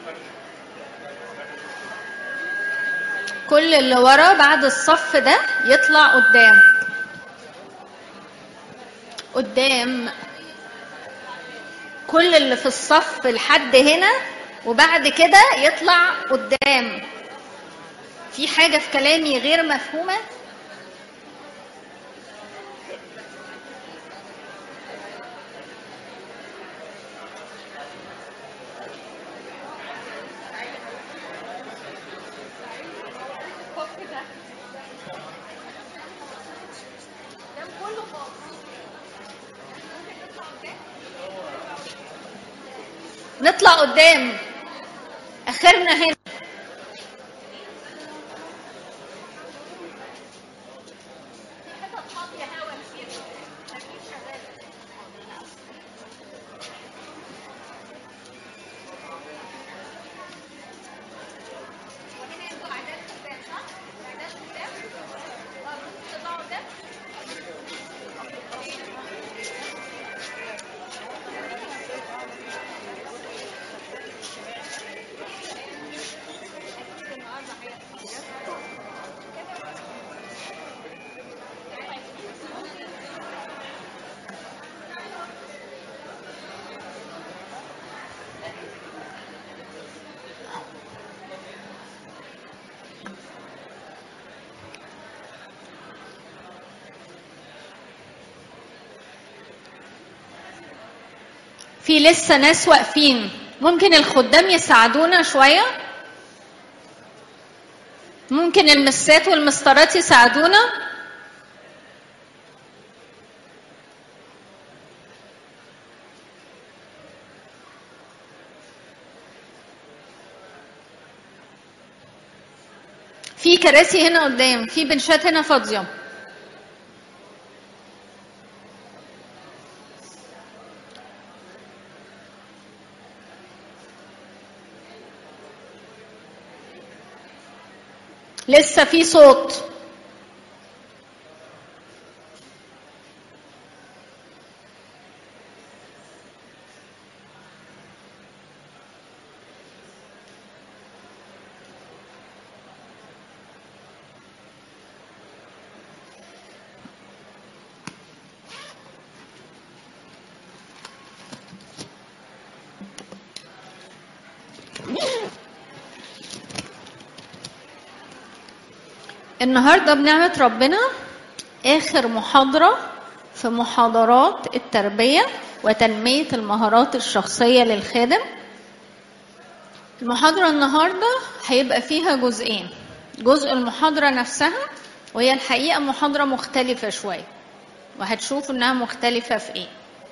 كل اللي ورا بعد الصف ده يطلع قدام قدام كل اللي في الصف لحد هنا وبعد كده يطلع قدام في حاجة في كلامي غير مفهومة نطلع قدام اخرنا هنا في لسه ناس واقفين ممكن الخدام يساعدونا شوية ممكن المسات والمسطرات يساعدونا في كراسي هنا قدام في بنشات هنا فاضيه لسه في صوت النهارده بنعمة ربنا آخر محاضرة في محاضرات التربية وتنمية المهارات الشخصية للخادم. المحاضرة النهارده هيبقى فيها جزئين. جزء المحاضرة نفسها وهي الحقيقة محاضرة مختلفة شوية. وهتشوفوا إنها مختلفة في إيه.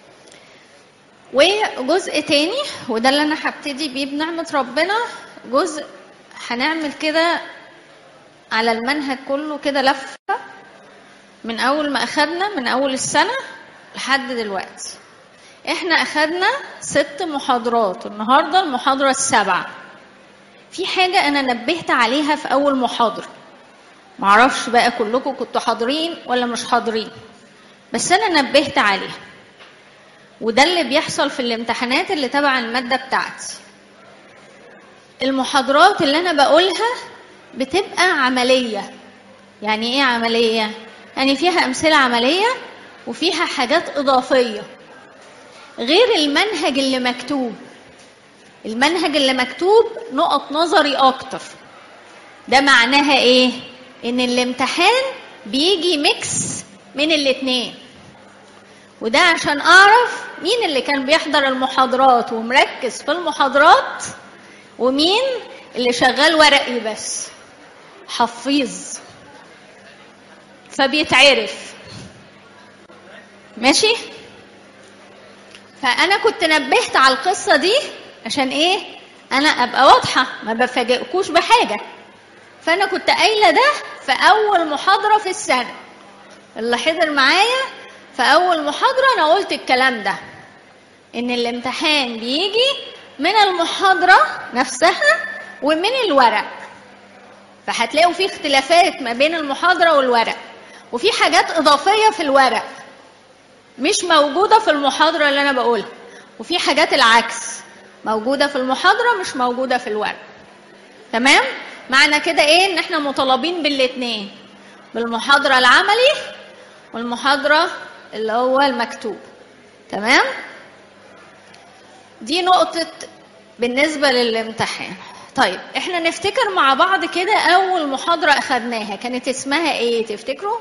وجزء تاني وده اللي أنا هبتدي بيه بنعمة ربنا جزء هنعمل كده على المنهج كله كده لفة من أول ما أخدنا من أول السنة لحد دلوقتي احنا أخدنا ست محاضرات النهاردة المحاضرة السابعة في حاجة أنا نبهت عليها في أول محاضرة معرفش بقى كلكم كنتوا حاضرين ولا مش حاضرين بس أنا نبهت عليها وده اللي بيحصل في الامتحانات اللي تبع المادة بتاعتي المحاضرات اللي أنا بقولها بتبقى عملية يعني ايه عملية؟ يعني فيها أمثلة عملية وفيها حاجات إضافية غير المنهج اللي مكتوب المنهج اللي مكتوب نقط نظري أكتر ده معناها ايه؟ إن الامتحان بيجي ميكس من الاتنين وده عشان أعرف مين اللي كان بيحضر المحاضرات ومركز في المحاضرات ومين اللي شغال ورقي بس حفيظ فبيتعرف ماشي فانا كنت نبهت على القصه دي عشان ايه انا ابقى واضحه ما بفاجئكوش بحاجه فانا كنت قايله ده في اول محاضره في السنه اللي حضر معايا في اول محاضره انا قلت الكلام ده ان الامتحان بيجي من المحاضره نفسها ومن الورق فهتلاقوا في اختلافات ما بين المحاضرة والورق وفي حاجات إضافية في الورق مش موجودة في المحاضرة اللي أنا بقولها وفي حاجات العكس موجودة في المحاضرة مش موجودة في الورق تمام معنى كده ايه ان احنا مطالبين بالاتنين بالمحاضرة العملي والمحاضرة اللي هو المكتوب تمام دي نقطة بالنسبة للامتحان طيب احنا نفتكر مع بعض كده اول محاضرة اخدناها كانت اسمها ايه تفتكروا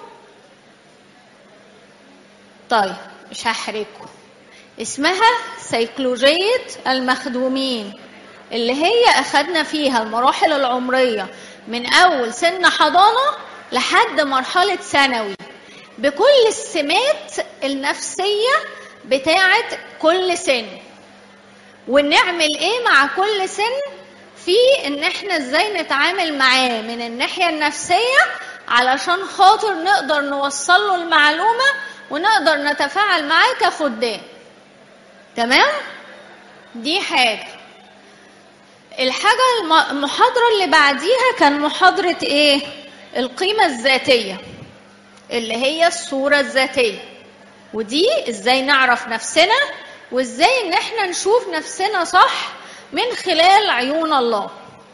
طيب مش هحرجكم اسمها سيكولوجية المخدومين اللي هي أخدنا فيها المراحل العمرية من أول سن حضانة لحد مرحلة ثانوي بكل السمات النفسية بتاعة كل سن ونعمل ايه مع كل سن في ان احنا ازاي نتعامل معاه من الناحية النفسية علشان خاطر نقدر نوصل له المعلومة ونقدر نتفاعل معاه كخدام تمام دي حاجة الحاجة المحاضرة اللي بعديها كان محاضرة ايه القيمة الذاتية اللي هي الصورة الذاتية ودي ازاي نعرف نفسنا وازاي ان احنا نشوف نفسنا صح من خلال عيون الله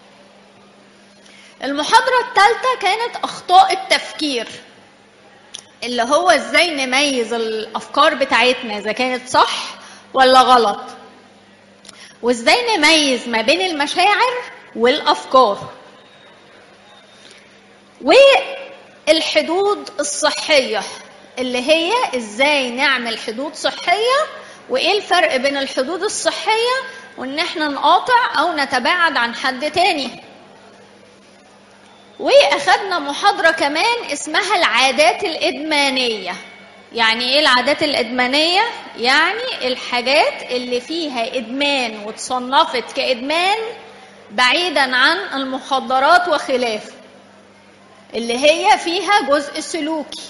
المحاضرة الثالثة كانت أخطاء التفكير اللي هو ازاي نميز الأفكار بتاعتنا إذا كانت صح ولا غلط وازاي نميز ما بين المشاعر والافكار والحدود الصحيه اللي هي ازاي نعمل حدود صحيه وايه الفرق بين الحدود الصحيه وان احنا نقاطع او نتباعد عن حد تاني واخدنا محاضره كمان اسمها العادات الادمانيه يعني ايه العادات الادمانيه يعني الحاجات اللي فيها ادمان واتصنفت كادمان بعيدا عن المخدرات وخلافه اللي هي فيها جزء سلوكي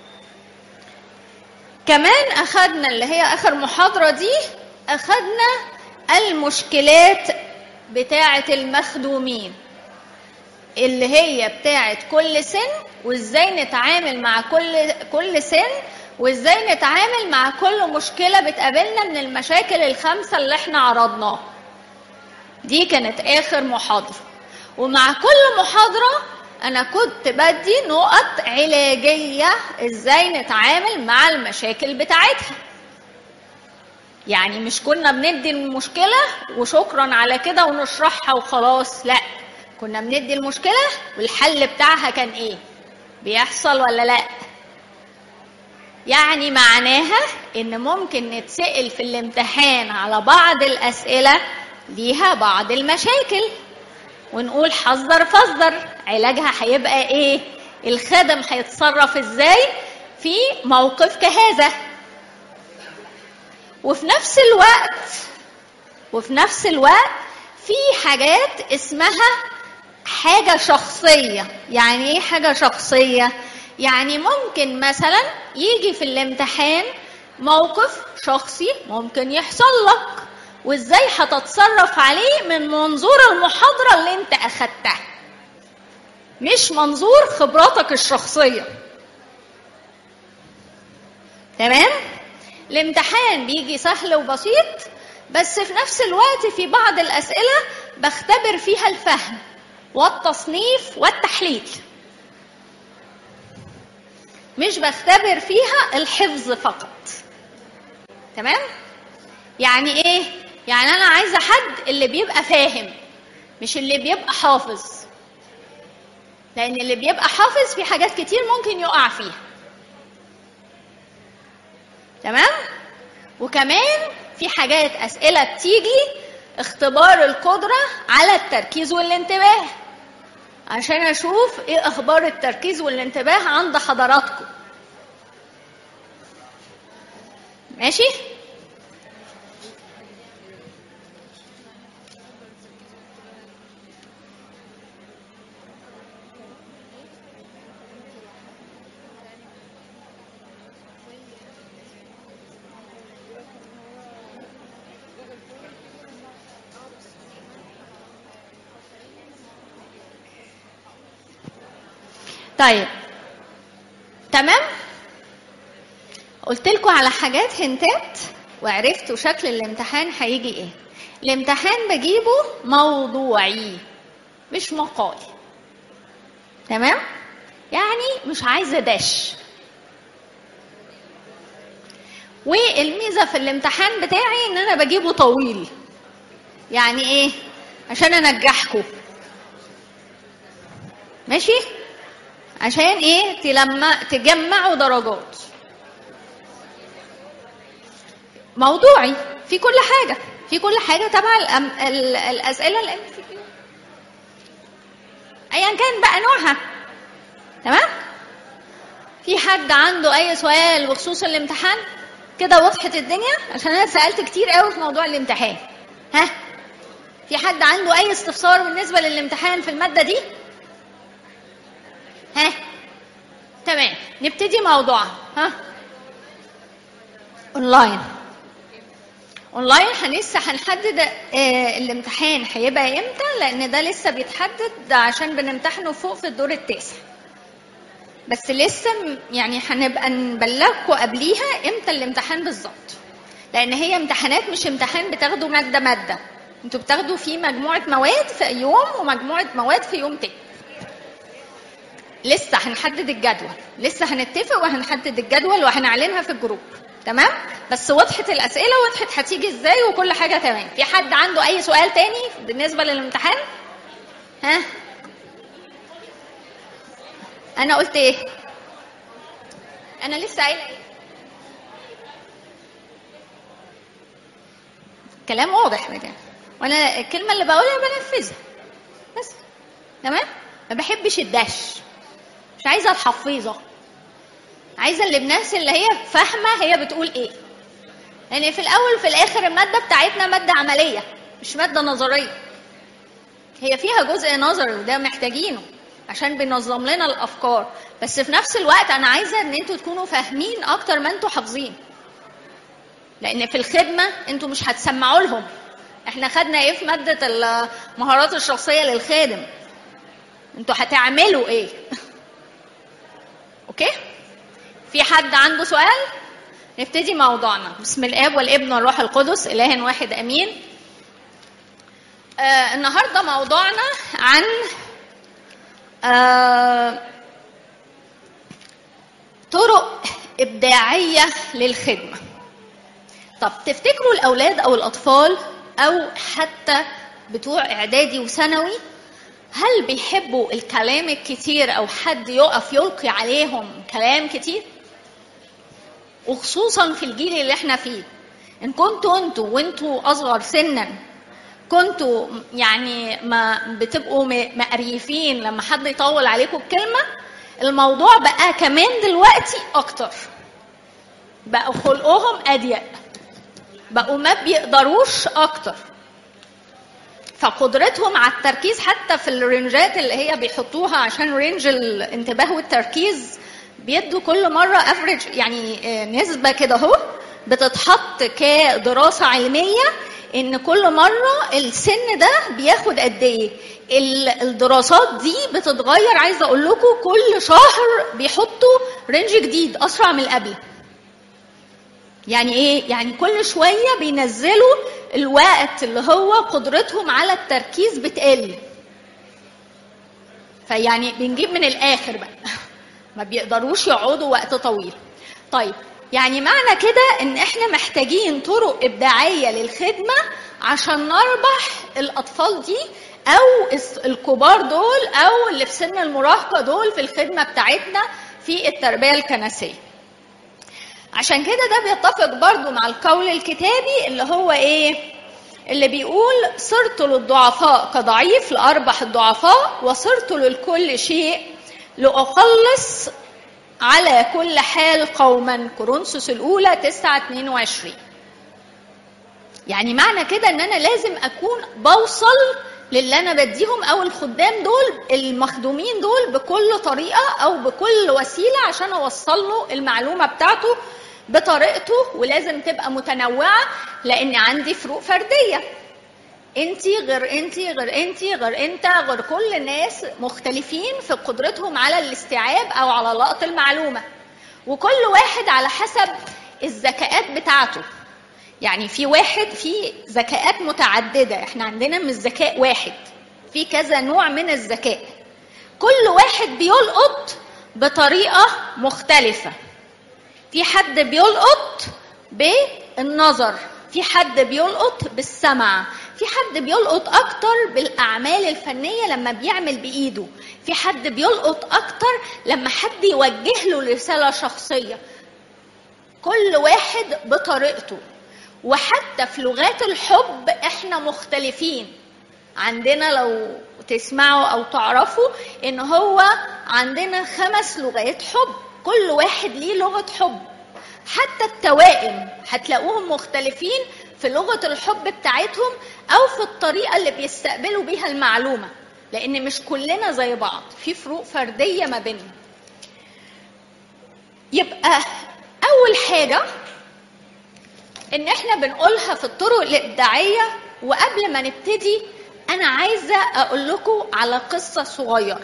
كمان اخدنا اللي هي اخر محاضره دي اخدنا المشكلات بتاعه المخدومين اللي هي بتاعه كل سن وازاي نتعامل مع كل كل سن وازاي نتعامل مع كل مشكله بتقابلنا من المشاكل الخمسه اللي احنا عرضناها دي كانت اخر محاضره ومع كل محاضره انا كنت بدي نقط علاجيه ازاي نتعامل مع المشاكل بتاعتها يعني مش كنا بندي المشكله وشكرا على كده ونشرحها وخلاص لا كنا بندي المشكله والحل بتاعها كان ايه بيحصل ولا لا يعني معناها ان ممكن نتسأل في الامتحان على بعض الاسئله ليها بعض المشاكل ونقول حذر فذر علاجها هيبقى ايه الخادم هيتصرف ازاي في موقف كهذا وفي نفس الوقت وفي نفس الوقت في حاجات اسمها حاجة شخصية يعني ايه حاجة شخصية يعني ممكن مثلا يجي في الامتحان موقف شخصي ممكن يحصل لك وازاي هتتصرف عليه من منظور المحاضرة اللي انت اخدتها مش منظور خبراتك الشخصية تمام الامتحان بيجي سهل وبسيط بس في نفس الوقت في بعض الأسئلة بختبر فيها الفهم والتصنيف والتحليل مش بختبر فيها الحفظ فقط تمام يعني ايه يعني انا عايزه حد اللي بيبقى فاهم مش اللي بيبقى حافظ لان اللي بيبقى حافظ في حاجات كتير ممكن يقع فيها تمام وكمان في حاجات اسئله بتيجي اختبار القدره على التركيز والانتباه عشان اشوف ايه اخبار التركيز والانتباه عند حضراتكم ماشي طيب تمام قلت لكم على حاجات هنتات وعرفتوا شكل الامتحان هيجي ايه الامتحان بجيبه موضوعي مش مقالي تمام يعني مش عايزه داش والميزه في الامتحان بتاعي ان انا بجيبه طويل يعني ايه عشان انجحكم ماشي عشان ايه تلما تجمعوا درجات موضوعي في كل حاجه في كل حاجه تبع الأم... ال... الاسئله الام سي كيو ايا كان بقى نوعها تمام في حد عنده اي سؤال بخصوص الامتحان كده وضحت الدنيا عشان انا سالت كتير قوي في موضوع الامتحان ها في حد عنده اي استفسار بالنسبه للامتحان في الماده دي ها تمام نبتدي موضوعها ها اونلاين اونلاين لسه هنحدد آه الامتحان هيبقى امتى لان ده لسه بيتحدد عشان بنمتحنه فوق في الدور التاسع بس لسه يعني هنبقى نبلغكم قبليها امتى الامتحان بالظبط لان هي امتحانات مش امتحان بتاخدوا ماده ماده انتوا بتاخدوا فيه مجموعه مواد في يوم ومجموعه مواد في يوم تاني لسه هنحدد الجدول لسه هنتفق وهنحدد الجدول وهنعلنها في الجروب تمام بس وضحت الاسئله وضحت هتيجي ازاي وكل حاجه تمام في حد عنده اي سؤال تاني بالنسبه للامتحان ها انا قلت ايه انا لسه قايله ايه كلام واضح بجد وانا الكلمه اللي بقولها بنفذها بس تمام ما بحبش الدش مش عايزه الحفيظه عايزه اللي الناس اللي هي فاهمه هي بتقول ايه يعني في الاول وفي الاخر الماده بتاعتنا ماده عمليه مش ماده نظريه هي فيها جزء نظري وده محتاجينه عشان بينظم لنا الافكار بس في نفس الوقت انا عايزه ان انتوا تكونوا فاهمين اكتر ما انتوا حافظين لان في الخدمه انتوا مش هتسمعوا لهم احنا خدنا ايه في ماده المهارات الشخصيه للخادم انتوا هتعملوا ايه اوكي في حد عنده سؤال نبتدي موضوعنا بسم الاب والابن والروح القدس اله واحد امين آه النهارده موضوعنا عن آه طرق ابداعيه للخدمه طب تفتكروا الاولاد او الاطفال او حتى بتوع اعدادي وثانوي هل بيحبوا الكلام الكتير او حد يقف يلقي عليهم كلام كتير وخصوصا في الجيل اللي احنا فيه ان كنتوا انتوا وانتوا اصغر سنا كنتوا يعني ما بتبقوا مقريفين لما حد يطول عليكم الكلمه الموضوع بقى كمان دلوقتي اكتر بقوا خلقهم اضيق بقوا ما بيقدروش اكتر فقدرتهم على التركيز حتى في الرنجات اللي هي بيحطوها عشان رينج الانتباه والتركيز بيدوا كل مرة افريج يعني نسبة كده اهو بتتحط كدراسة علمية ان كل مرة السن ده بياخد قد ايه الدراسات دي بتتغير عايزة اقول لكم كل شهر بيحطوا رينج جديد اسرع من اللي قبل يعني ايه يعني كل شوية بينزلوا الوقت اللي هو قدرتهم على التركيز بتقل فيعني بنجيب من الاخر بقى ما بيقدروش يقعدوا وقت طويل طيب يعني معنى كده ان احنا محتاجين طرق ابداعيه للخدمه عشان نربح الاطفال دي او الكبار دول او اللي في سن المراهقه دول في الخدمه بتاعتنا في التربيه الكنسيه عشان كده ده بيتفق برضو مع القول الكتابي اللي هو ايه اللي بيقول صرت للضعفاء كضعيف لأربح الضعفاء وصرت للكل شيء لأخلص على كل حال قوما كورنثوس الأولى 9 22 يعني معنى كده ان انا لازم اكون بوصل للي انا بديهم او الخدام دول المخدومين دول بكل طريقه او بكل وسيله عشان اوصل له المعلومه بتاعته بطريقته ولازم تبقى متنوعه لان عندي فروق فرديه انتي غير انتي غير انتي غير انت غير كل الناس مختلفين في قدرتهم على الاستيعاب او على لقط المعلومه وكل واحد على حسب الذكاءات بتاعته يعني في واحد في ذكاءات متعدده احنا عندنا مش ذكاء واحد في كذا نوع من الذكاء كل واحد بيلقط بطريقه مختلفه في حد بيلقط بالنظر في حد بيلقط بالسمع في حد بيلقط اكتر بالاعمال الفنيه لما بيعمل بايده في حد بيلقط اكتر لما حد يوجه له رساله شخصيه كل واحد بطريقته وحتى في لغات الحب احنا مختلفين عندنا لو تسمعوا او تعرفوا ان هو عندنا خمس لغات حب كل واحد ليه لغه حب حتى التوائم هتلاقوهم مختلفين في لغه الحب بتاعتهم او في الطريقه اللي بيستقبلوا بيها المعلومه لان مش كلنا زي بعض في فروق فرديه ما بيننا يبقى اول حاجه ان احنا بنقولها في الطرق الابداعيه وقبل ما نبتدي انا عايزه اقول لكم على قصه صغيره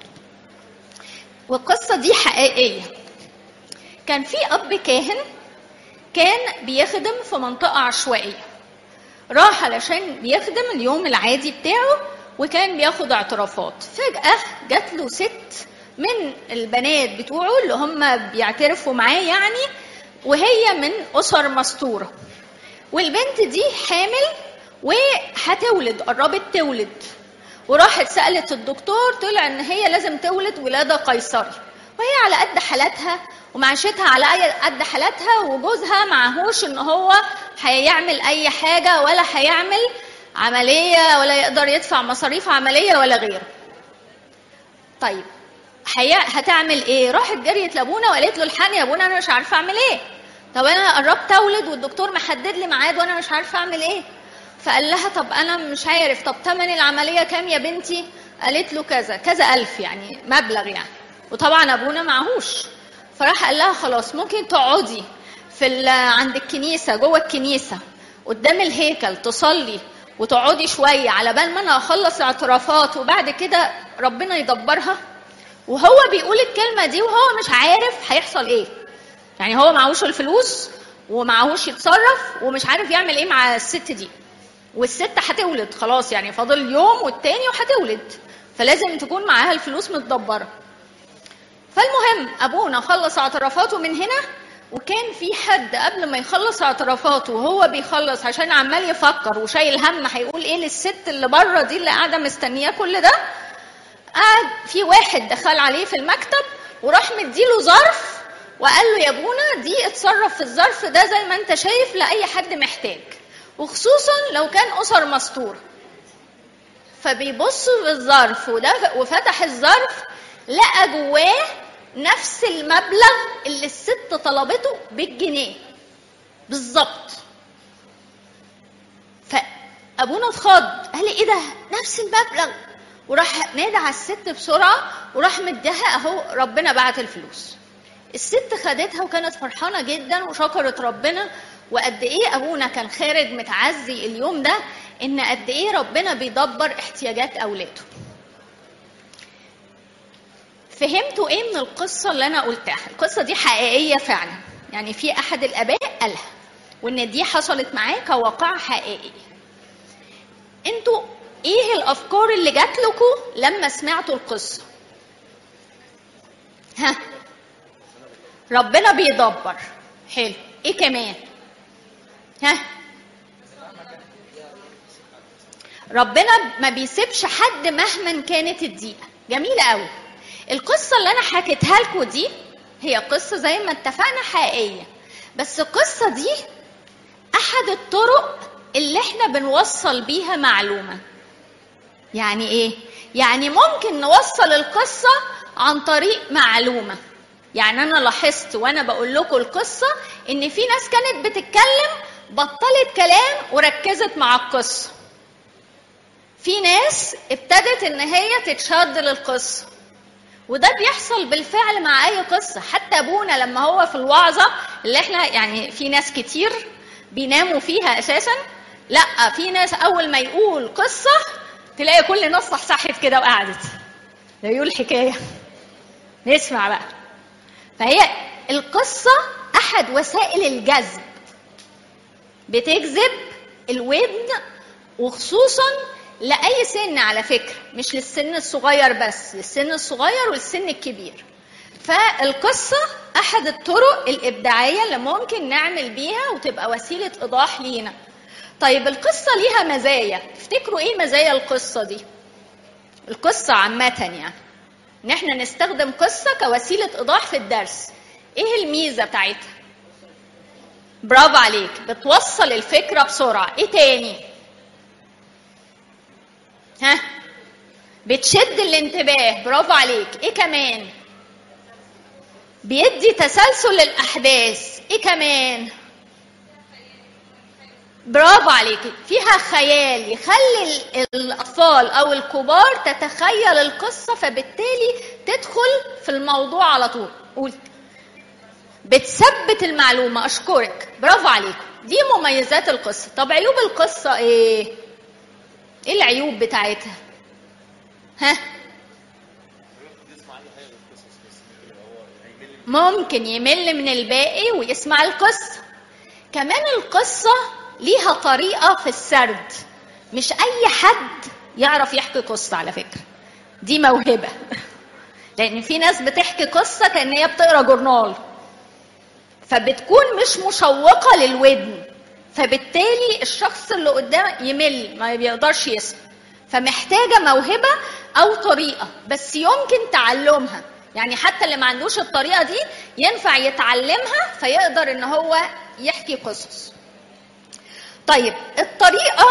والقصه دي حقيقيه كان في اب كاهن كان بيخدم في منطقه عشوائيه راح علشان بيخدم اليوم العادي بتاعه وكان بياخد اعترافات فجاه جات له ست من البنات بتوعه اللي هم بيعترفوا معاه يعني وهي من اسر مستوره والبنت دي حامل وهتولد قربت تولد وراحت سالت الدكتور طلع ان هي لازم تولد ولاده قيصري وهي على قد حالاتها ومعيشتها على قد حالاتها وجوزها معهوش ان هو هيعمل اي حاجه ولا هيعمل عمليه ولا يقدر يدفع مصاريف عمليه ولا غيره طيب هي هتعمل ايه راحت جريت لابونا وقالت له الحقني يا ابونا انا مش عارفه اعمل ايه طب انا قربت اولد والدكتور محدد لي ميعاد وانا مش عارفه اعمل ايه فقال لها طب انا مش عارف طب ثمن العمليه كام يا بنتي قالت له كذا كذا الف يعني مبلغ يعني وطبعا ابونا معهوش فراح قال لها خلاص ممكن تقعدي في عند الكنيسه جوه الكنيسه قدام الهيكل تصلي وتقعدي شويه على بال ما انا اخلص اعترافات وبعد كده ربنا يدبرها وهو بيقول الكلمه دي وهو مش عارف هيحصل ايه يعني هو معهوش الفلوس ومعهوش يتصرف ومش عارف يعمل ايه مع الست دي والست هتولد خلاص يعني فاضل يوم والتاني وهتولد فلازم تكون معاها الفلوس متدبره فالمهم ابونا خلص اعترافاته من هنا وكان في حد قبل ما يخلص اعترافاته وهو بيخلص عشان عمال يفكر وشايل هم هيقول ايه للست اللي بره دي اللي قاعده مستنياه كل ده قعد في واحد دخل عليه في المكتب وراح مديله ظرف وقال له يا ابونا دي اتصرف في الظرف ده زي ما انت شايف لاي حد محتاج وخصوصا لو كان اسر مستور فبيبص في الظرف وده وفتح الظرف لقى جواه نفس المبلغ اللي الست طلبته بالجنيه بالظبط فابونا اتخض قال لي ايه ده نفس المبلغ وراح نادى على الست بسرعه وراح مديها اهو ربنا بعت الفلوس الست خدتها وكانت فرحانه جدا وشكرت ربنا وقد ايه ابونا كان خارج متعزي اليوم ده ان قد ايه ربنا بيدبر احتياجات اولاده فهمتوا ايه من القصه اللي انا قلتها القصه دي حقيقيه فعلا يعني في احد الاباء قالها وان دي حصلت معاه كواقع حقيقي انتوا ايه الافكار اللي جات لكم لما سمعتوا القصه ها ربنا بيدبر حلو ايه كمان ها ربنا ما بيسيبش حد مهما كانت الضيقه جميله قوي القصه اللي انا حكيتها لكم دي هي قصه زي ما اتفقنا حقيقيه بس القصه دي احد الطرق اللي احنا بنوصل بيها معلومه يعني ايه يعني ممكن نوصل القصه عن طريق معلومه يعني انا لاحظت وانا بقول لكم القصه ان في ناس كانت بتتكلم بطلت كلام وركزت مع القصه في ناس ابتدت ان هي تتشد للقصه وده بيحصل بالفعل مع اي قصه حتى ابونا لما هو في الوعظه اللي احنا يعني في ناس كتير بيناموا فيها اساسا لا في ناس اول ما يقول قصه تلاقي كل الناس صحصحت كده وقعدت يقول حكايه نسمع بقى فهي القصه احد وسائل الجذب بتجذب الودن وخصوصا لأي سن على فكرة مش للسن الصغير بس للسن الصغير والسن الكبير فالقصة أحد الطرق الإبداعية اللي ممكن نعمل بيها وتبقى وسيلة إيضاح لينا طيب القصة ليها مزايا تفتكروا إيه مزايا القصة دي القصة عامة يعني إن إحنا نستخدم قصة كوسيلة إيضاح في الدرس إيه الميزة بتاعتها برافو عليك بتوصل الفكرة بسرعة إيه تاني ها بتشد الانتباه برافو عليك ايه كمان بيدي تسلسل الاحداث ايه كمان برافو عليك فيها خيال يخلي الاطفال او الكبار تتخيل القصه فبالتالي تدخل في الموضوع على طول قول بتثبت المعلومه اشكرك برافو عليكم دي مميزات القصه طب عيوب القصه ايه ايه العيوب بتاعتها ها ممكن يمل من الباقي ويسمع القصة كمان القصة ليها طريقة في السرد مش أي حد يعرف يحكي قصة على فكرة دي موهبة لأن في ناس بتحكي قصة كأن هي بتقرا جورنال فبتكون مش مشوقة للودن فبالتالي الشخص اللي قدام يمل ما بيقدرش يسمع فمحتاجة موهبة أو طريقة بس يمكن تعلمها يعني حتى اللي ما عندوش الطريقة دي ينفع يتعلمها فيقدر إن هو يحكي قصص طيب الطريقة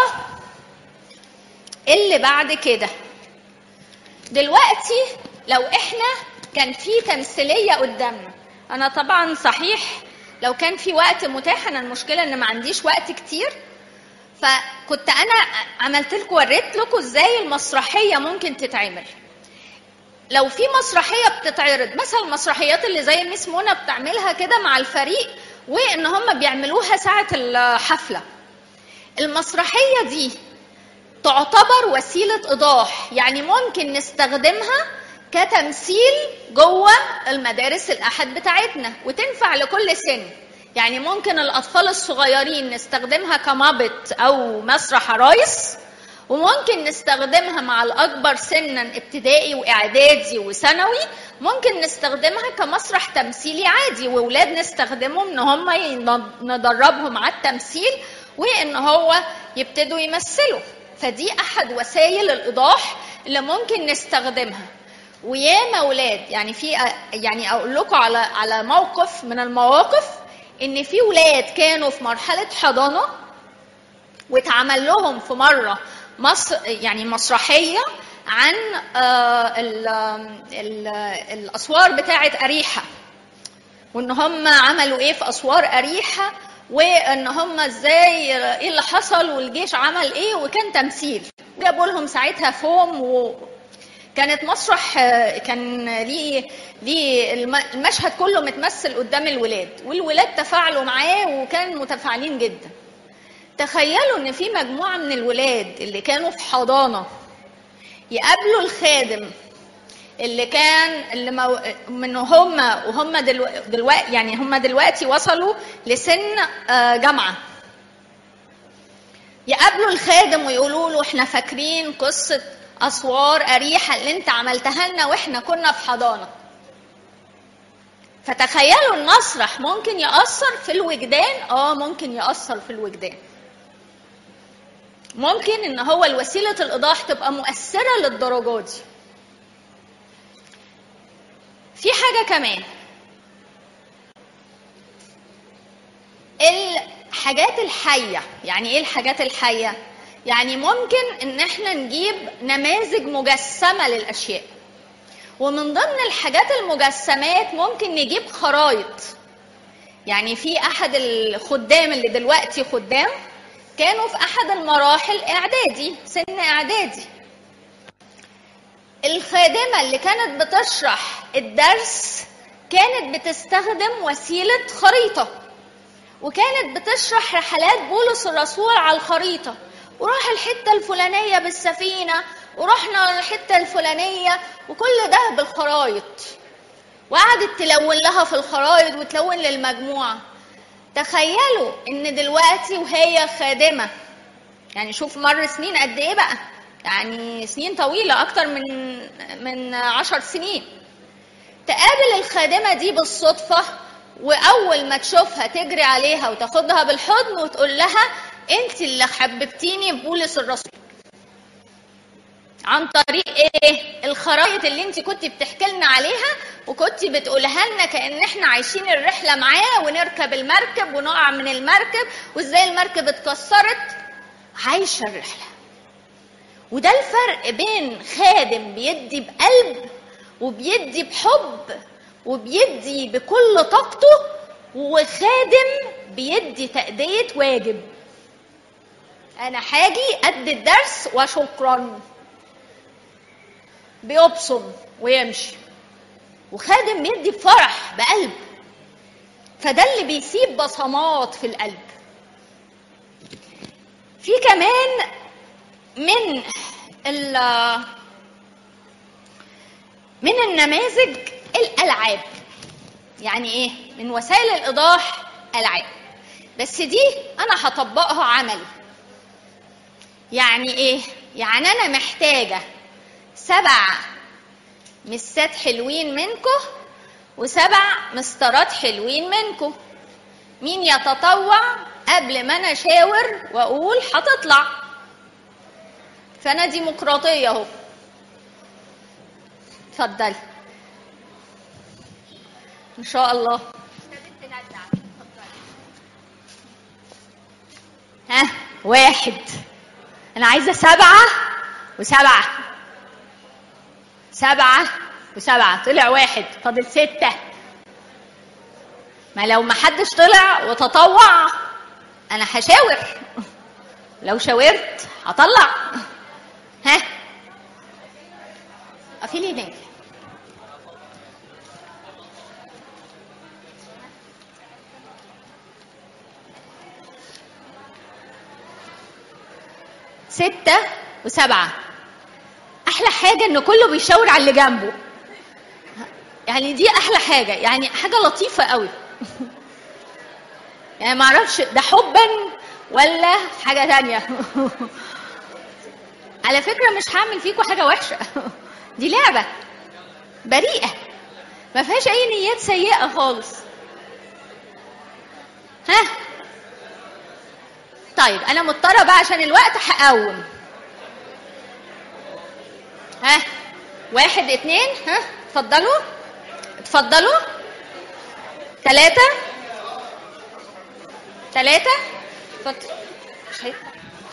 اللي بعد كده دلوقتي لو احنا كان في تمثيلية قدامنا أنا طبعا صحيح لو كان في وقت متاح أنا المشكلة إن ما عنديش وقت كتير فكنت انا عملت لكم وريت لكم ازاي المسرحيه ممكن تتعمل لو في مسرحيه بتتعرض مثلا المسرحيات اللي زي ميس منى بتعملها كده مع الفريق وان هم بيعملوها ساعه الحفله المسرحيه دي تعتبر وسيله ايضاح يعني ممكن نستخدمها كتمثيل جوه المدارس الاحد بتاعتنا وتنفع لكل سن يعني ممكن الأطفال الصغيرين نستخدمها كمابت أو مسرح عرايس وممكن نستخدمها مع الأكبر سنا ابتدائي وإعدادي وثانوي ممكن نستخدمها كمسرح تمثيلي عادي وولاد نستخدمهم إن هم ندربهم على التمثيل وإن هو يبتدوا يمثلوا فدي أحد وسائل الإيضاح اللي ممكن نستخدمها وياما ولاد يعني في يعني اقول لكم على على موقف من المواقف ان في ولاد كانوا في مرحله حضانه واتعمل لهم في مره مصر يعني مسرحيه عن ال ال الاسوار بتاعه اريحه وان هم عملوا ايه في اسوار اريحه وان هم ازاي ايه اللي حصل والجيش عمل ايه وكان تمثيل جابوا لهم ساعتها فوم و كانت مسرح كان ليه ليه المشهد كله متمثل قدام الولاد والولاد تفاعلوا معاه وكانوا متفاعلين جدا تخيلوا ان في مجموعه من الولاد اللي كانوا في حضانه يقابلوا الخادم اللي كان اللي مو... من هم وهم دلوقتي يعني هم دلوقتي وصلوا لسن جامعه يقابلوا الخادم ويقولوا له احنا فاكرين قصه اسوار اريحه اللي انت عملتها لنا واحنا كنا في حضانه فتخيلوا المسرح ممكن ياثر في الوجدان اه ممكن ياثر في الوجدان ممكن ان هو الوسيله الايضاح تبقى مؤثره للدرجه دي في حاجه كمان الحاجات الحيه يعني ايه الحاجات الحيه يعني ممكن ان احنا نجيب نماذج مجسمه للاشياء ومن ضمن الحاجات المجسمات ممكن نجيب خرايط يعني في احد الخدام اللي دلوقتي خدام كانوا في احد المراحل اعدادي سن اعدادي الخادمه اللي كانت بتشرح الدرس كانت بتستخدم وسيله خريطه وكانت بتشرح رحلات بولس الرسول على الخريطه وراح الحته الفلانيه بالسفينه ورحنا الحته الفلانيه وكل ده بالخرايط وقعدت تلون لها في الخرايط وتلون للمجموعه تخيلوا ان دلوقتي وهي خادمه يعني شوف مر سنين قد ايه بقى يعني سنين طويله اكتر من من عشر سنين تقابل الخادمه دي بالصدفه واول ما تشوفها تجري عليها وتاخدها بالحضن وتقول لها انت اللي حببتيني بولس الرسول عن طريق ايه الخرائط اللي انت كنت بتحكي لنا عليها وكنت بتقولها لنا كان احنا عايشين الرحله معاه ونركب المركب ونقع من المركب وازاي المركب اتكسرت عايشه الرحله وده الفرق بين خادم بيدي بقلب وبيدي بحب وبيدي بكل طاقته وخادم بيدي تأدية واجب أنا حاجي قد الدرس وشكرا بيبصم ويمشي وخادم بيدي بفرح بقلب فده اللي بيسيب بصمات في القلب في كمان من ال من النماذج الالعاب يعني ايه من وسائل الايضاح العاب بس دي انا هطبقها عملي يعني ايه يعني انا محتاجه سبع مسات حلوين منكم وسبع مسطرات حلوين منكم مين يتطوع قبل ما انا اشاور واقول هتطلع فانا ديمقراطيه اهو اتفضلي ان شاء الله ها واحد انا عايزه سبعه وسبعه سبعه وسبعه طلع واحد فاضل سته ما لو ما حدش طلع وتطوع انا هشاور لو شاورت هطلع ها قفلي هناك ستة وسبعة أحلى حاجة إن كله بيشاور على اللي جنبه يعني دي أحلى حاجة يعني حاجة لطيفة قوي يعني ما اعرفش ده حبا ولا حاجه تانية على فكره مش هعمل فيكم حاجه وحشه دي لعبه بريئه ما فيهاش اي نيات سيئه خالص ها طيب انا مضطره بقى عشان الوقت هقوم ها واحد اتنين ها اتفضلوا اتفضلوا ثلاثة ثلاثة اتفضل مش هينفع.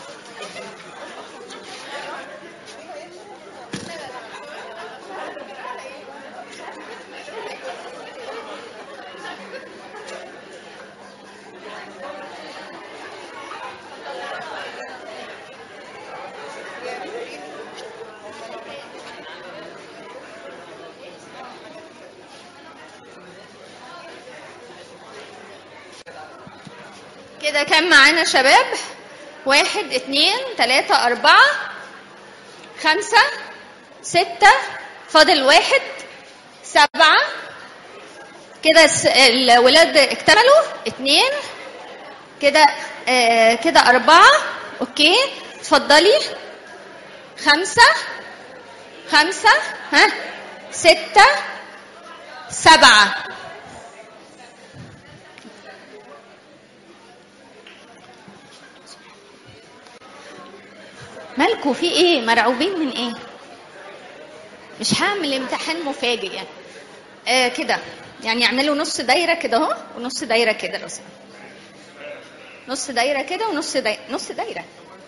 كده كام معانا شباب واحد اتنين تلاتة أربعة خمسة ستة فاضل واحد سبعة كده الس- الولاد اكتملوا اتنين كده آه كده أربعة أوكي اتفضلي خمسة خمسة ها ستة سبعة مالكوا في ايه مرعوبين من ايه مش هعمل امتحان مفاجئ يعني آه كده يعني اعملوا نص دايره كده اهو ونص دايره كده لو سمحت نص دايره كده ونص دايره نص دايره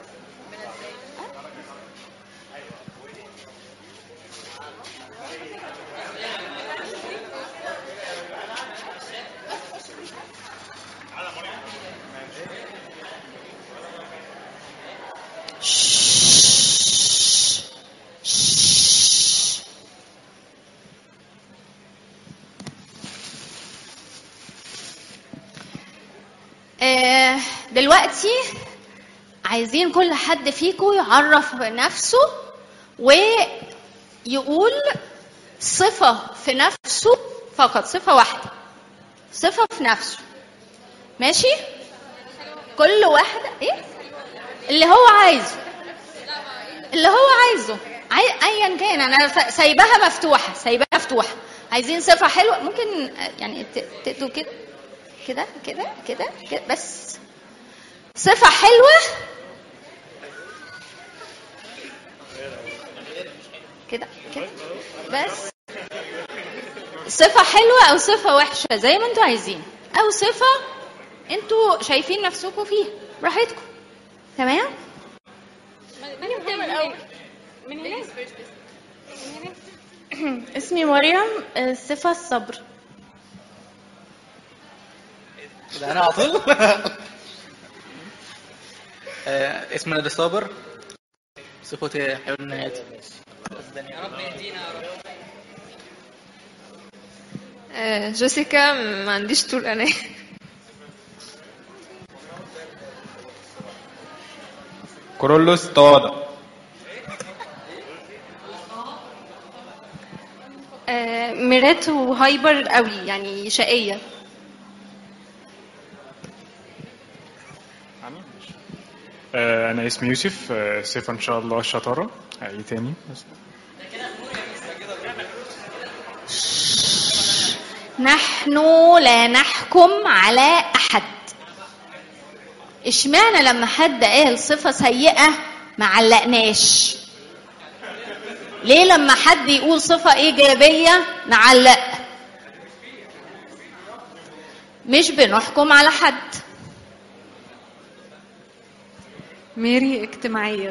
آه، دلوقتي عايزين كل حد فيكم يعرف نفسه ويقول صفة في نفسه فقط صفة واحدة صفة في نفسه ماشي كل واحدة ايه اللي هو عايزه اللي هو عايزه عاي... ايا كان انا ف- سايباها مفتوحه سايباها مفتوحه عايزين صفه حلوه ممكن يعني ت- تدوا كده كده كده كده كده بس صفه حلوه كده كده بس صفه حلوه او صفه وحشه زي ما انتوا عايزين او صفه انتوا شايفين نفسكم فيها براحتكم تمام اسمي مريم الصفة الصبر ده انا على طول آه، اسمي نادي صابر صفتي حيوانات آه، جيسيكا ما عنديش طول أنا كورولوس تواضع آه، ميرات وهايبر قوي يعني شقية آه، أنا اسمي يوسف آه، صفة إن شاء الله الشطارة آه، إيه تاني بس. نحن لا نحكم على احد اشمعنى لما حد قال صفه سيئه ما علقناش ليه لما حد يقول صفه ايجابيه نعلق مش بنحكم على حد ميري اجتماعية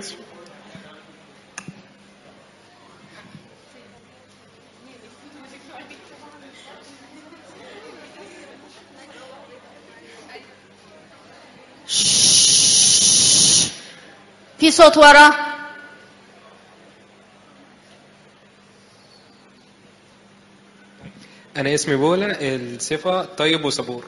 في صوت ورا انا اسمي بولا الصفه طيب وصبور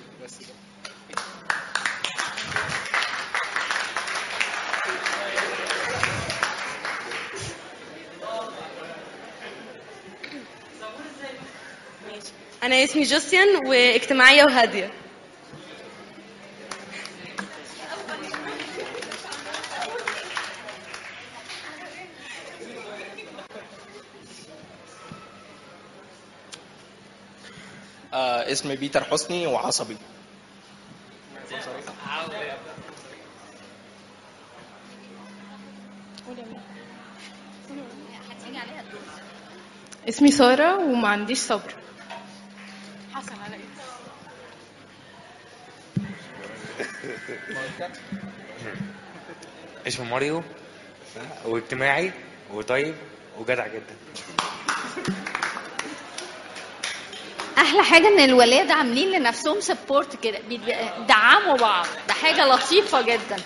أنا اسمي جوسيان واجتماعية وهادية آه اسمي بيتر حسني وعصبي اسمي سارة وما عنديش صبر اسمه ماريو واجتماعي وطيب وجدع جدا احلى حاجه ان الولاد عاملين لنفسهم سبورت كده بيدعموا بعض ده حاجه لطيفه جدا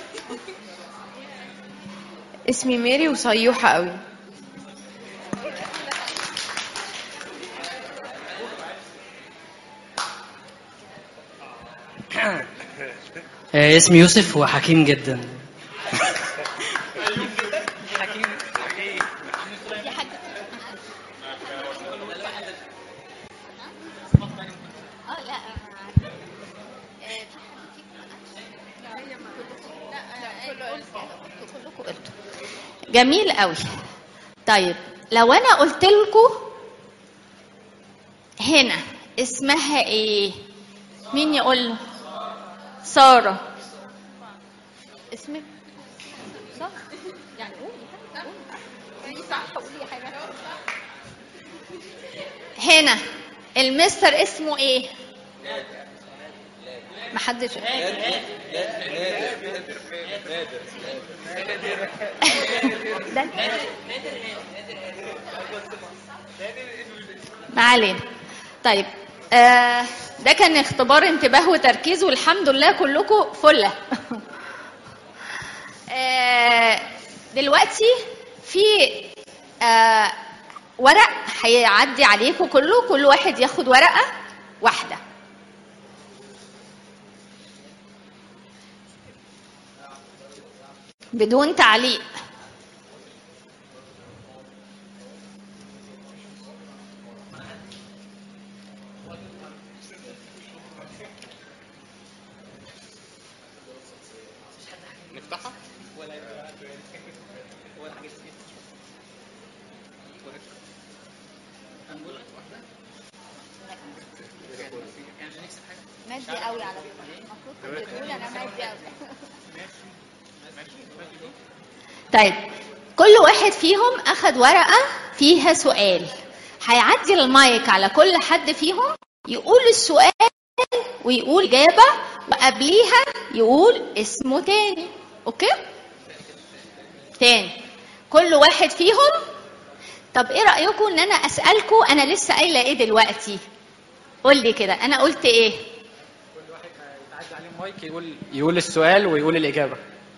اسمي ميري وصيوحة قوي آه، اسمي يوسف وحكيم جدا اه لا كلكم قلتوا جميل قوي طيب لو انا قلت لكم هنا اسمها ايه مين يقول له ساره اسمك صح يعني قولي قولي صح قولي حاجه هنا المستر اسمه ايه محدش ده ما علينا طيب آه ده كان اختبار انتباه وتركيز والحمد لله كلكم فله آه دلوقتي في آه ورق هيعدي عليكم كله كل واحد ياخد ورقه واحده بدون تعليق مادي قوي على فكره المفروض كنت تقول انا مادي قوي طيب كل واحد فيهم اخد ورقه فيها سؤال هيعدي المايك على كل حد فيهم يقول السؤال ويقول اجابه وقبليها يقول اسمه تاني اوكي تاني كل واحد فيهم طب ايه رايكم ان انا اسالكم انا لسه قايله ايه دلوقتي قول لي كده انا قلت ايه يتعدي عليه المايك يقول يقول السؤال ويقول الإجابة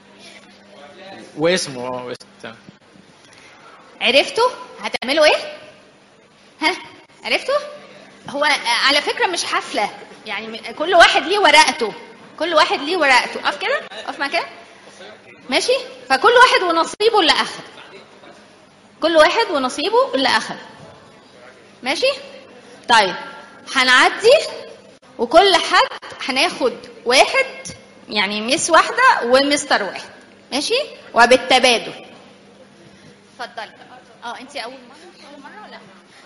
واسمه اه واسمه تمام. عرفتوا هتعملوا ايه ها عرفتوا هو على فكره مش حفله يعني م- كل واحد ليه ورقته كل واحد ليه ورقته اقف كده اقف مكان ماشي فكل واحد ونصيبه اللي اخذ كل واحد ونصيبه اللي اخذ ماشي طيب هنعدي وكل حد هناخد واحد يعني ميس واحده ومستر واحد ماشي وبالتبادل اتفضلي اه انت اول مره اول مره ولا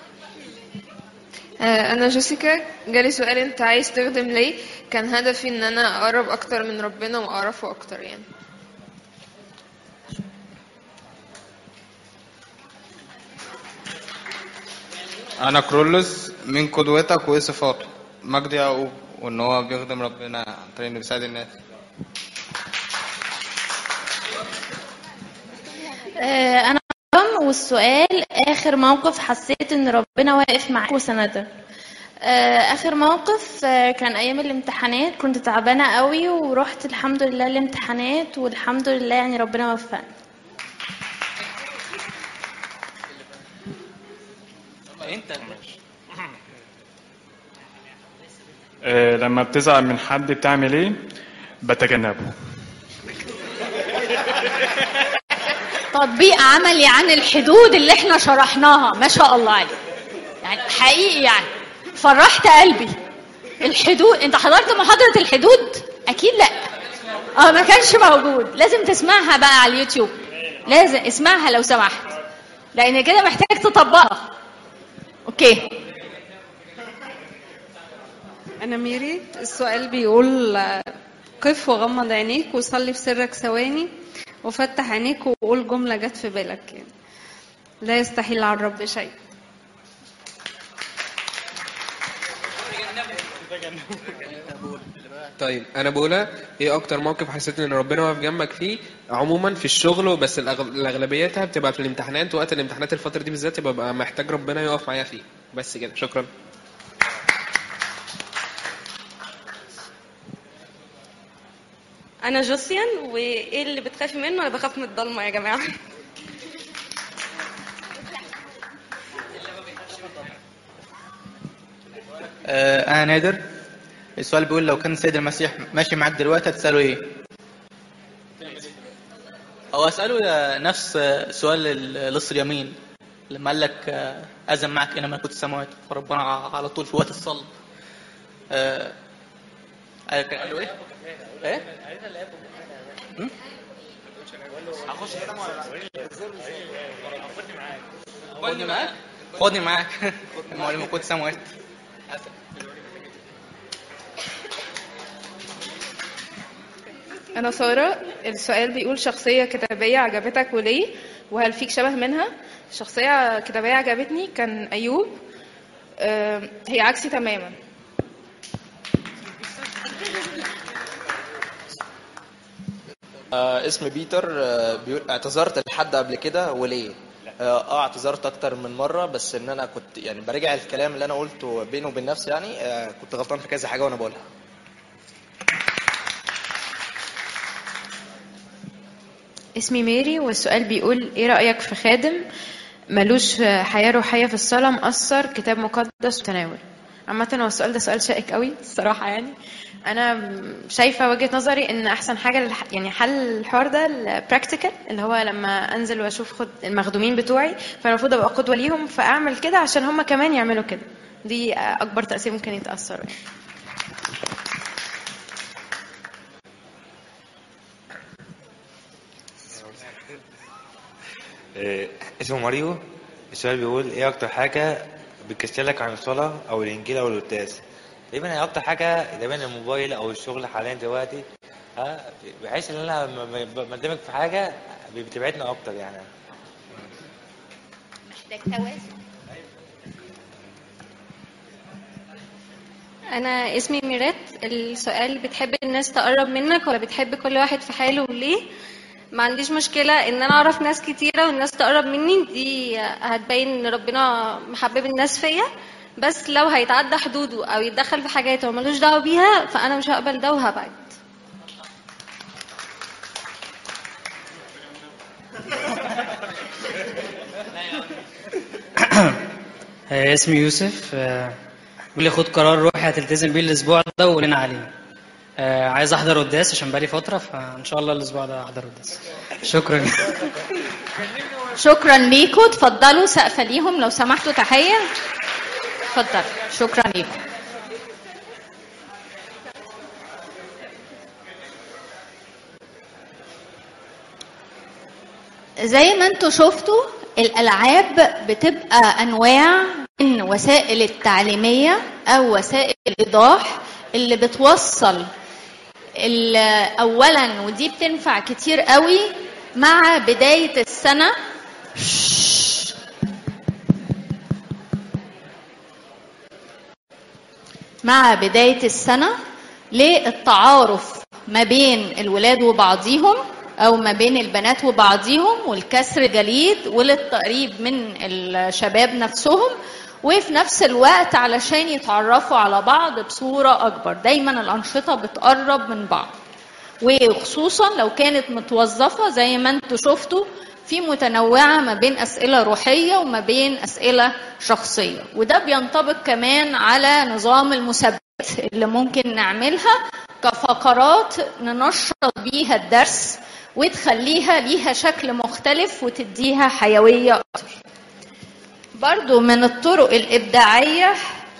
آه، أنا جيسيكا جالي سؤال أنت عايز تخدم ليه؟ كان هدفي إن أنا أقرب أكتر من ربنا وأعرفه أكتر يعني انا كرولوس من قدوتك وايه صفاته مجدي يعقوب وان هو بيخدم ربنا عن طريق انه بيساعد الناس آه، أنا مريم والسؤال آخر موقف حسيت إن ربنا واقف معاك وسندك آه، آخر موقف آه، كان أيام الامتحانات كنت تعبانة قوي ورحت الحمد لله الامتحانات والحمد لله يعني ربنا وفقني آه، لما بتزعل من حد بتعمل ايه بتجنبه تطبيق عملي عن الحدود اللي احنا شرحناها ما شاء الله عليك يعني حقيقي يعني فرحت قلبي الحدود انت حضرت محاضرة الحدود اكيد لا اه ما كانش موجود لازم تسمعها بقى على اليوتيوب لازم اسمعها لو سمحت لان كده محتاج تطبقها اوكي أنا ميري السؤال بيقول آه، قف وغمض عينيك وصلي في سرك ثواني وفتح عينيك وقول جملة جت في بالك يعني لا يستحيل على الرب شيء طيب انا بقولها ايه اكتر موقف حسيت ان ربنا واقف جنبك فيه عموما في الشغل بس الأغ- الاغلبيتها بتبقى في الامتحانات وقت الامتحانات الفتره دي بالذات ببقى محتاج ربنا يقف معايا فيه بس كده شكرا انا جوسيان وايه اللي بتخافي منه انا بخاف من الضلمه يا جماعه آه، أنا نادر السؤال بيقول لو كان السيد المسيح ماشي معاك دلوقتي هتسأله إيه؟ هو أسأله آه، نفس آه، سؤال ال- لص اليمين لما قال لك آه، أذن معك إلى ملكوت السماوات فربنا ع- على طول في وقت الصلاة آه، آه، كان قال له إيه؟ إيه؟ هم؟ خدني معاك خدني معاك ملكوت السماوات أنا سارة السؤال بيقول شخصية كتابية عجبتك وليه وهل فيك شبه منها شخصية كتابية عجبتني كان أيوب آم، هي عكسي تماما آه اسمي بيتر آه بيقول اعتذرت لحد قبل كده وليه؟ اه آه، اعتذرت اكتر من مره بس ان انا كنت يعني براجع الكلام اللي انا قلته بيني وبين نفسي يعني آه كنت غلطان في كذا حاجه وانا بقولها. اسمي ميري والسؤال بيقول ايه رأيك في خادم ملوش حياة روحية في الصلاة مقصر كتاب مقدس وتناول عامة هو السؤال ده سؤال شائك قوي الصراحة يعني أنا شايفة وجهة نظري إن أحسن حاجة للح- يعني حل الحوار ده البراكتيكال اللي هو لما أنزل وأشوف خد المخدومين بتوعي فالمفروض أبقى قدوة ليهم فأعمل كده عشان هم كمان يعملوا كده دي أكبر تأثير ممكن يتأثروا يعني. آه، اسمه ماريو السؤال بيقول ايه اكتر حاجة بتكسلك عن الصلاة أو الإنجيل أو القداس تقريبا هي أكتر حاجة تقريبا الموبايل أو الشغل حاليا دلوقتي ها بحيث إن أنا لما ب- بندمج في حاجة بتبعدني أكتر يعني محتاج توازن أنا اسمي ميرات السؤال بتحب الناس تقرب منك ولا بتحب كل واحد في حاله وليه؟ ما عنديش مشكلة إن أنا أعرف ناس كتيرة والناس تقرب مني دي هتبين إن ربنا محبب الناس فيا بس لو هيتعدى حدوده أو يتدخل في حاجات هو ملوش دعوة بيها فأنا مش هقبل ده وهبعد آه، اسمي يوسف آه، بيقول لي خد قرار روحي هتلتزم بيه الاسبوع ده وقولنا عليه آه، عايز احضر قداس عشان بقالي فتره فان شاء الله الاسبوع ده احضر قداس شكرا شكرا ليكم اتفضلوا سقفه ليهم لو سمحتوا تحيه اتفضل شكرا ليكم زي ما انتوا شفتوا الالعاب بتبقى انواع من وسائل التعليميه او وسائل الايضاح اللي بتوصل ال- اولا ودي بتنفع كتير قوي مع بدايه السنه مع بدايه السنه للتعارف ما بين الولاد وبعضيهم او ما بين البنات وبعضيهم والكسر جليد وللتقريب من الشباب نفسهم وفي نفس الوقت علشان يتعرفوا على بعض بصورة أكبر دايما الأنشطة بتقرب من بعض وخصوصا لو كانت متوظفة زي ما انتوا شفتوا في متنوعة ما بين أسئلة روحية وما بين أسئلة شخصية وده بينطبق كمان على نظام المسابقات اللي ممكن نعملها كفقرات ننشط بيها الدرس وتخليها ليها شكل مختلف وتديها حيوية أكتر برضو من الطرق الإبداعية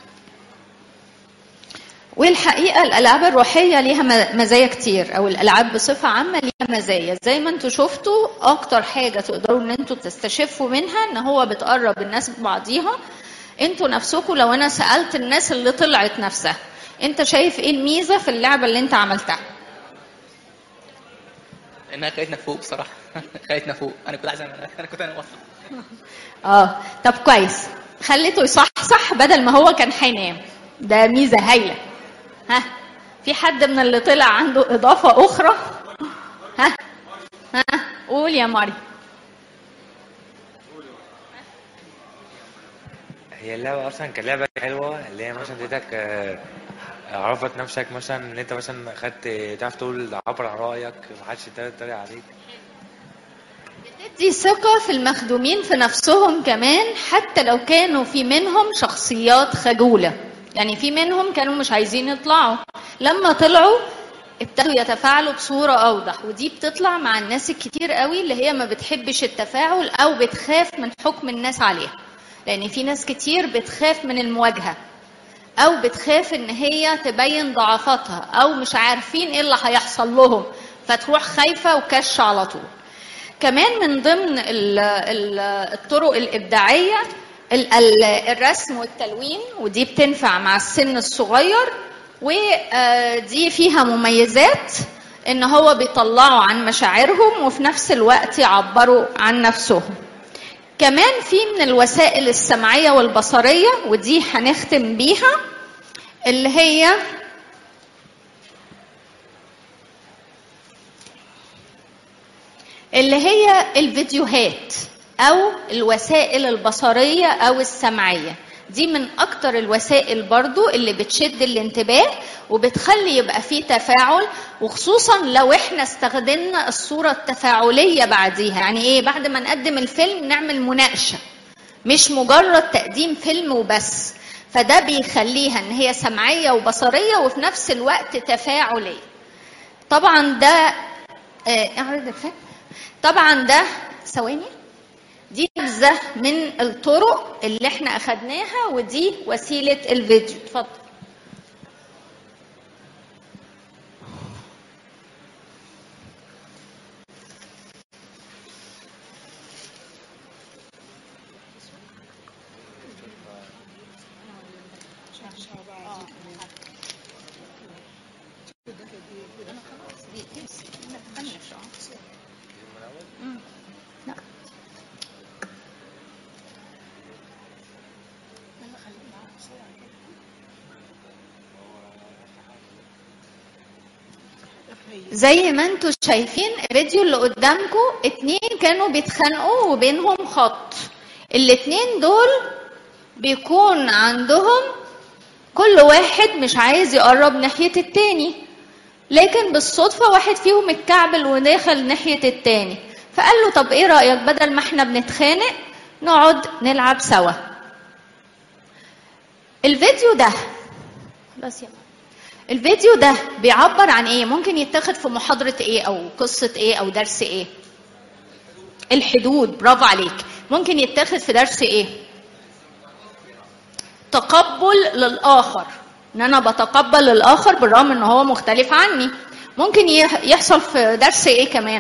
والحقيقة الألعاب الروحية ليها م- مزايا كتير أو الألعاب بصفة عامة ليها مزايا زي ما انتوا شفتوا أكتر حاجة تقدروا إن انتوا تستشفوا منها إن هو بتقرب الناس ببعضيها انتوا نفسكم لو أنا سألت الناس اللي طلعت نفسها انت شايف ايه الميزة في اللعبة اللي انت عملتها انها خلتنا فوق بصراحه خلتنا فوق انا كنت عايز انا انا كنت انا واصل اه طب كويس خليته يصحصح بدل ما هو كان هينام ده ميزه هايله ها في حد من اللي طلع عنده اضافه اخرى ها ها قول يا ماري هي اللعبة أصلا كلعبة حلوة اللي هي مثلا اديتك آه، عرفت نفسك مثلا إن أنت مثلا خدت تعرف تقول عبر عن رأيك محدش يتريق عليك دي ثقة في المخدومين في نفسهم كمان حتى لو كانوا في منهم شخصيات خجولة يعني في منهم كانوا مش عايزين يطلعوا لما طلعوا ابتدوا يتفاعلوا بصورة أوضح ودي بتطلع مع الناس الكتير قوي اللي هي ما بتحبش التفاعل أو بتخاف من حكم الناس عليها لأن في ناس كتير بتخاف من المواجهة أو بتخاف إن هي تبين ضعفاتها أو مش عارفين إيه اللي هيحصل لهم فتروح خايفة وكش على طول كمان من ضمن ال- ال- الطرق الإبداعية ال- ال- الرسم والتلوين ودي بتنفع مع السن الصغير ودي فيها مميزات ان هو بيطلعوا عن مشاعرهم وفي نفس الوقت يعبروا عن نفسهم كمان في من الوسائل السمعية والبصرية ودي هنختم بيها اللي هي اللي هي الفيديوهات او الوسائل البصريه او السمعيه دي من اكتر الوسائل برضو اللي بتشد الانتباه وبتخلي يبقى فيه تفاعل وخصوصا لو احنا استخدمنا الصوره التفاعليه بعديها يعني ايه بعد ما نقدم الفيلم نعمل مناقشه مش مجرد تقديم فيلم وبس فده بيخليها ان هي سمعيه وبصريه وفي نفس الوقت تفاعليه طبعا ده آه، اعرض الفيلم طبعا ده ثواني دي نبذة من الطرق اللي احنا اخدناها ودي وسيلة الفيديو اتفضل زي ما انتوا شايفين الفيديو اللي قدامكم اتنين كانوا بيتخانقوا وبينهم خط الاتنين دول بيكون عندهم كل واحد مش عايز يقرب ناحية التاني لكن بالصدفة واحد فيهم اتكعبل وداخل ناحية التاني فقال له طب ايه رأيك بدل ما احنا بنتخانق نقعد نلعب سوا الفيديو ده بس يا الفيديو ده بيعبر عن ايه ممكن يتاخد في محاضرة ايه او قصة ايه او درس ايه الحدود برافو عليك ممكن يتاخد في درس ايه تقبل للاخر ان انا بتقبل الاخر بالرغم ان هو مختلف عني ممكن يح- يحصل في درس ايه كمان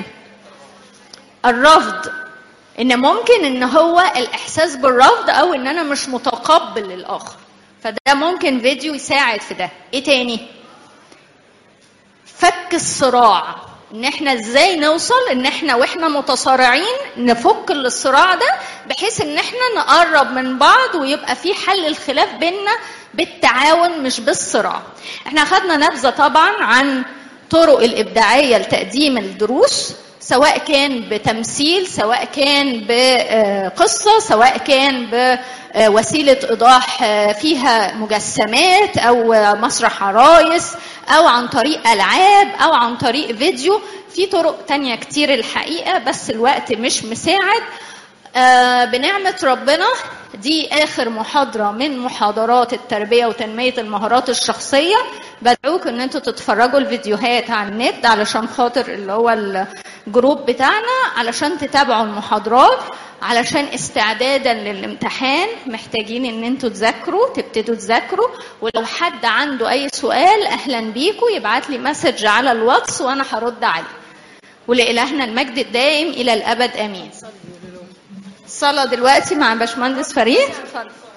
الرفض ان ممكن ان هو الاحساس بالرفض او ان انا مش متقبل للاخر فده ممكن فيديو يساعد في ده ايه تاني فك الصراع ان احنا ازاي نوصل ان احنا واحنا متصارعين نفك الصراع ده بحيث ان احنا نقرب من بعض ويبقى في حل الخلاف بيننا بالتعاون مش بالصراع احنا اخدنا نبذه طبعا عن طرق الابداعيه لتقديم الدروس سواء كان بتمثيل سواء كان بقصه سواء كان بوسيله ايضاح فيها مجسمات او مسرح عرايس او عن طريق العاب او عن طريق فيديو في طرق تانية كتير الحقيقه بس الوقت مش مساعد آه، بنعمة ربنا دي آخر محاضرة من محاضرات التربية وتنمية المهارات الشخصية بدعوك ان انتوا تتفرجوا الفيديوهات على النت علشان خاطر اللي هو الجروب بتاعنا علشان تتابعوا المحاضرات علشان استعدادا للامتحان محتاجين ان انتوا تذاكروا تبتدوا تذاكروا ولو حد عنده اي سؤال اهلا بيكم يبعت لي مسج على الواتس وانا هرد عليه ولإلهنا المجد الدائم إلى الأبد آمين صلاة دلوقتي مع باشمهندس فريد اتفضل